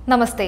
നമസ്തേ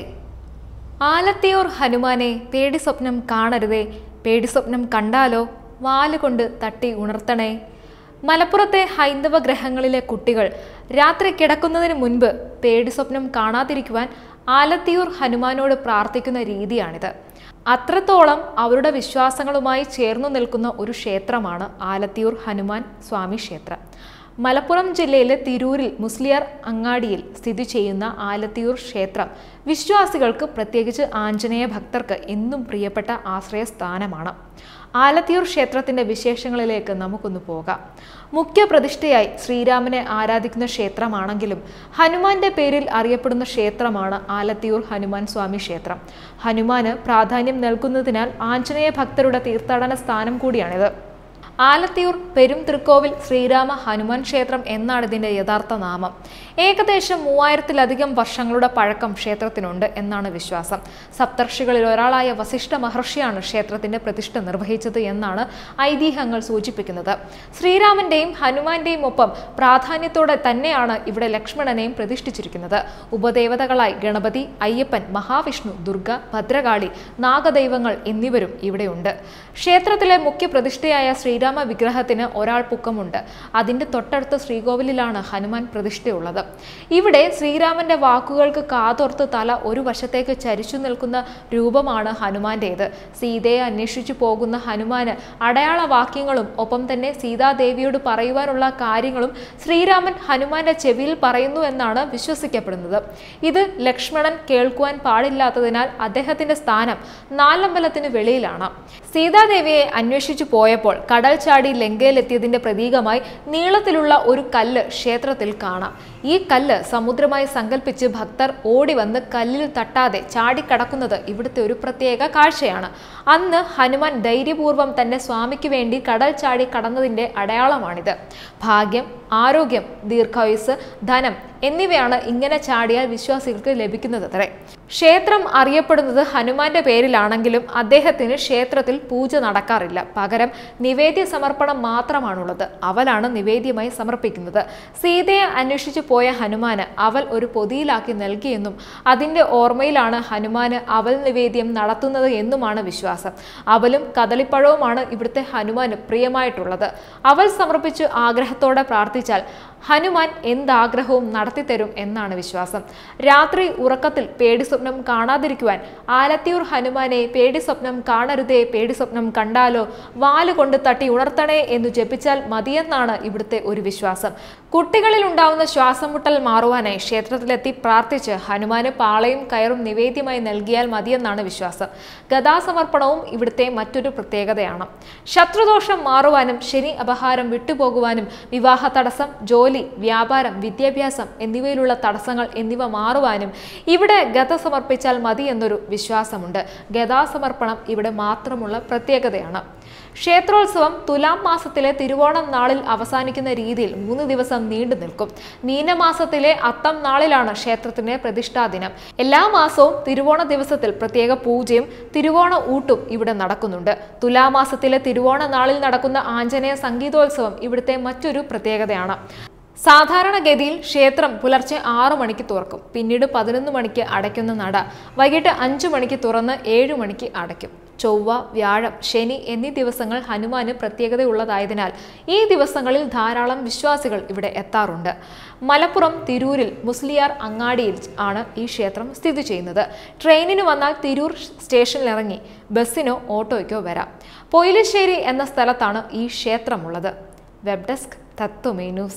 ആലത്തിയൂർ ഹനുമാനെ പേടി സ്വപ്നം കാണരുതേ പേടി സ്വപ്നം കണ്ടാലോ വാലുകൊണ്ട് തട്ടി ഉണർത്തണേ മലപ്പുറത്തെ ഹൈന്ദവ ഗ്രഹങ്ങളിലെ കുട്ടികൾ രാത്രി കിടക്കുന്നതിന് മുൻപ് പേടി സ്വപ്നം കാണാതിരിക്കുവാൻ ആലത്തിയൂർ ഹനുമാനോട് പ്രാർത്ഥിക്കുന്ന രീതിയാണിത് അത്രത്തോളം അവരുടെ വിശ്വാസങ്ങളുമായി ചേർന്നു നിൽക്കുന്ന ഒരു ക്ഷേത്രമാണ് ആലത്തിയൂർ ഹനുമാൻ സ്വാമി ക്ഷേത്രം മലപ്പുറം ജില്ലയിലെ തിരൂരിൽ മുസ്ലിയാർ അങ്ങാടിയിൽ സ്ഥിതി ചെയ്യുന്ന ആലത്തിയൂർ ക്ഷേത്രം വിശ്വാസികൾക്ക് പ്രത്യേകിച്ച് ആഞ്ജനേയ ഭക്തർക്ക് എന്നും പ്രിയപ്പെട്ട ആശ്രയസ്ഥാനമാണ് ആലത്തിയൂർ ക്ഷേത്രത്തിന്റെ വിശേഷങ്ങളിലേക്ക് നമുക്കൊന്ന് പോകാം മുഖ്യ പ്രതിഷ്ഠയായി ശ്രീരാമനെ ആരാധിക്കുന്ന ക്ഷേത്രമാണെങ്കിലും ഹനുമാന്റെ പേരിൽ അറിയപ്പെടുന്ന ക്ഷേത്രമാണ് ആലത്തിയൂർ ഹനുമാൻ സ്വാമി ക്ഷേത്രം ഹനുമാന് പ്രാധാന്യം നൽകുന്നതിനാൽ ആഞ്ജനേയ ഭക്തരുടെ തീർത്ഥാടന സ്ഥാനം കൂടിയാണിത് ആലത്തിയൂർ പെരും തൃക്കോവിൽ ശ്രീരാമ ഹനുമാൻ ക്ഷേത്രം എന്നാണ് ഇതിന്റെ യഥാർത്ഥ നാമം ഏകദേശം മൂവായിരത്തിലധികം വർഷങ്ങളുടെ പഴക്കം ക്ഷേത്രത്തിനുണ്ട് എന്നാണ് വിശ്വാസം സപ്തർഷികളിൽ ഒരാളായ വസിഷ്ഠ മഹർഷിയാണ് ക്ഷേത്രത്തിന്റെ പ്രതിഷ്ഠ നിർവഹിച്ചത് എന്നാണ് ഐതിഹ്യങ്ങൾ സൂചിപ്പിക്കുന്നത് ശ്രീരാമന്റെയും ഹനുമാന്റെയും ഒപ്പം പ്രാധാന്യത്തോടെ തന്നെയാണ് ഇവിടെ ലക്ഷ്മണനെയും പ്രതിഷ്ഠിച്ചിരിക്കുന്നത് ഉപദേവതകളായി ഗണപതി അയ്യപ്പൻ മഹാവിഷ്ണു ദുർഗ ഭദ്രകാളി നാഗദൈവങ്ങൾ എന്നിവരും ഇവിടെയുണ്ട് ക്ഷേത്രത്തിലെ മുഖ്യ പ്രതിഷ്ഠയായ ശ്രീരാമ വിഗ്രഹത്തിന് ഒരാൾ പുക്കമുണ്ട് അതിന്റെ തൊട്ടടുത്ത ശ്രീകോവിലിലാണ് ഹനുമാൻ പ്രതിഷ്ഠയുള്ളത് ഇവിടെ ശ്രീരാമന്റെ വാക്കുകൾക്ക് കാതോർത്ത് തല ഒരു വശത്തേക്ക് ചരിച്ചു നിൽക്കുന്ന രൂപമാണ് ഹനുമാന്റേത് സീതയെ അന്വേഷിച്ചു പോകുന്ന ഹനുമാന് അടയാള വാക്യങ്ങളും ഒപ്പം തന്നെ സീതാദേവിയോട് പറയുവാനുള്ള കാര്യങ്ങളും ശ്രീരാമൻ ഹനുമാന്റെ ചെവിയിൽ പറയുന്നു എന്നാണ് വിശ്വസിക്കപ്പെടുന്നത് ഇത് ലക്ഷ്മണൻ കേൾക്കുവാൻ പാടില്ലാത്തതിനാൽ അദ്ദേഹത്തിന്റെ സ്ഥാനം നാലമ്പലത്തിന് വെളിയിലാണ് സീതാദേവിയെ അന്വേഷിച്ചു പോയപ്പോൾ കടൽ ചാടി ലങ്കയിലെത്തിയതിന്റെ പ്രതീകമായി നീളത്തിലുള്ള ഒരു കല്ല് ക്ഷേത്രത്തിൽ കാണാം ഈ കല്ല് സമുദ്രമായി സങ്കല്പിച്ച് ഭക്തർ ഓടി വന്ന് കല്ലിൽ തട്ടാതെ ചാടിക്കടക്കുന്നത് ഇവിടുത്തെ ഒരു പ്രത്യേക കാഴ്ചയാണ് അന്ന് ഹനുമാൻ ധൈര്യപൂർവ്വം തന്റെ സ്വാമിക്ക് വേണ്ടി കടൽ ചാടി കടന്നതിന്റെ അടയാളമാണിത് ഭാഗ്യം ആരോഗ്യം ദീർഘായുസ് ധനം എന്നിവയാണ് ഇങ്ങനെ ചാടിയാൽ വിശ്വാസികൾക്ക് ലഭിക്കുന്നതത്രേ ക്ഷേത്രം അറിയപ്പെടുന്നത് ഹനുമാന്റെ പേരിലാണെങ്കിലും അദ്ദേഹത്തിന് ക്ഷേത്രത്തിൽ പൂജ നടക്കാറില്ല പകരം നിവേദ്യ സമർപ്പണം മാത്രമാണുള്ളത് അവലാണ് നിവേദ്യമായി സമർപ്പിക്കുന്നത് സീതയെ അന്വേഷിച്ചു പോയ ഹനുമാന് അവൽ ഒരു പൊതിയിലാക്കി നൽകിയെന്നും അതിന്റെ ഓർമ്മയിലാണ് ഹനുമാന് അവൽ നിവേദ്യം നടത്തുന്നത് എന്നുമാണ് വിശ്വാസം അവലും കദളിപ്പഴവുമാണ് ഇവിടുത്തെ ഹനുമാന് പ്രിയമായിട്ടുള്ളത് അവൽ സമർപ്പിച്ച് ആഗ്രഹത്തോടെ പ്രാർത്ഥിച്ചാൽ ഹനുമാൻ എന്താഗ്രഹവും നടത്തിത്തരും എന്നാണ് വിശ്വാസം രാത്രി ഉറക്കത്തിൽ പേടി സ്വപ്നം കാണാതിരിക്കുവാൻ ആലത്തിയൂർ ഹനുമാനെ പേടി സ്വപ്നം കാണരുതേ പേടി സ്വപ്നം കണ്ടാലോ വാലുകൊണ്ട് തട്ടി ഉണർത്തണേ എന്ന് ജപിച്ചാൽ മതിയെന്നാണ് ഇവിടുത്തെ ഒരു വിശ്വാസം കുട്ടികളിൽ ഉണ്ടാവുന്ന ശ്വാസം മുട്ടൽ മാറുവാനായി ക്ഷേത്രത്തിലെത്തി പ്രാർത്ഥിച്ച് ഹനുമാന് പാളയും കയറും നിവേദ്യമായി നൽകിയാൽ മതിയെന്നാണ് വിശ്വാസം ഗതാസമർപ്പണവും ഇവിടുത്തെ മറ്റൊരു പ്രത്യേകതയാണ് ശത്രുദോഷം മാറുവാനും ശനി അപഹാരം വിട്ടുപോകുവാനും വിവാഹ തടസ്സം ജോലി വ്യാപാരം വിദ്യാഭ്യാസം എന്നിവയിലുള്ള തടസ്സങ്ങൾ എന്നിവ മാറുവാനും ഇവിടെ ഗത സമർപ്പിച്ചാൽ മതി എന്നൊരു വിശ്വാസമുണ്ട് ഗതാസമർപ്പണം ഇവിടെ മാത്രമുള്ള പ്രത്യേകതയാണ് ക്ഷേത്രോത്സവം തുലാം മാസത്തിലെ തിരുവോണം നാളിൽ അവസാനിക്കുന്ന രീതിയിൽ മൂന്ന് ദിവസം നീണ്ടു നിൽക്കും മീനമാസത്തിലെ അത്തം നാളിലാണ് ക്ഷേത്രത്തിന്റെ പ്രതിഷ്ഠാ ദിനം എല്ലാ മാസവും തിരുവോണ ദിവസത്തിൽ പ്രത്യേക പൂജയും തിരുവോണ ഊട്ടും ഇവിടെ നടക്കുന്നുണ്ട് തുലാമാസത്തിലെ തിരുവോണ നാളിൽ നടക്കുന്ന ആഞ്ജനേയ സംഗീതോത്സവം ഇവിടുത്തെ മറ്റൊരു പ്രത്യേകതയാണ് സാധാരണഗതിയിൽ ക്ഷേത്രം പുലർച്ചെ ആറു മണിക്ക് തുറക്കും പിന്നീട് പതിനൊന്ന് മണിക്ക് അടയ്ക്കുന്ന നട വൈകിട്ട് അഞ്ചു മണിക്ക് തുറന്ന് ഏഴു മണിക്ക് അടയ്ക്കും ചൊവ്വ വ്യാഴം ശനി എന്നീ ദിവസങ്ങൾ ഹനുമാന് പ്രത്യേകതയുള്ളതായതിനാൽ ഈ ദിവസങ്ങളിൽ ധാരാളം വിശ്വാസികൾ ഇവിടെ എത്താറുണ്ട് മലപ്പുറം തിരൂരിൽ മുസ്ലിയാർ അങ്ങാടിയിൽ ആണ് ഈ ക്ഷേത്രം സ്ഥിതി ചെയ്യുന്നത് ട്രെയിനിന് വന്നാൽ തിരൂർ സ്റ്റേഷനിലിറങ്ങി ബസ്സിനോ ഓട്ടോയ്ക്കോ വരാം പൊയിലശ്ശേരി എന്ന സ്ഥലത്താണ് ഈ ക്ഷേത്രമുള്ളത് വെബ് ഡെസ്ക് തത്വമേ ന്യൂസ്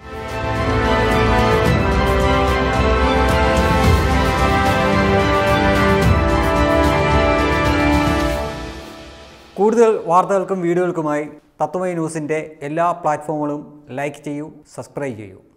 കൂടുതൽ വാർത്തകൾക്കും വീഡിയോകൾക്കുമായി തത്വമൈ ന്യൂസിൻ്റെ എല്ലാ പ്ലാറ്റ്ഫോമുകളും ലൈക്ക് ചെയ്യൂ സബ്സ്ക്രൈബ് ചെയ്യൂ